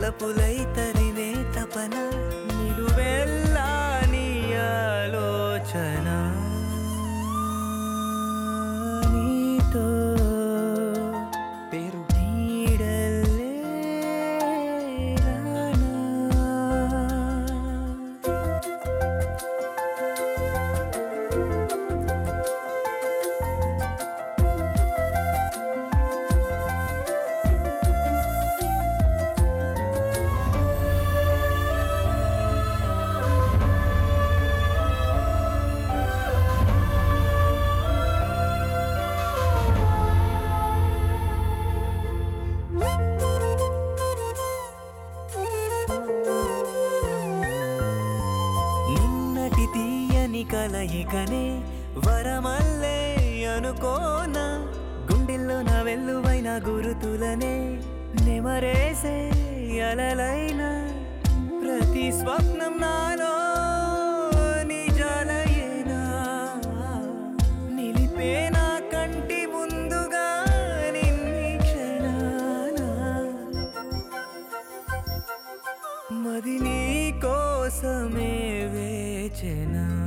తలపులై తరిమే తపన నిలువెల్లా నీ ఆలోచన నీతో పేరు నీడల్లే రానా నిన్నటి తీయని కలయికనే వరమల్లే అనుకోనా గుండెల్లో నా వెల్లువైన గురుతులనే నెమరేసే అలలైన ప్రతి స్వప్నం నాలో నిజాలయేనా నిలిపే నా కంటి ముందుగా నిన్ని క్షణాన మది నీ కోసమే వేచెనా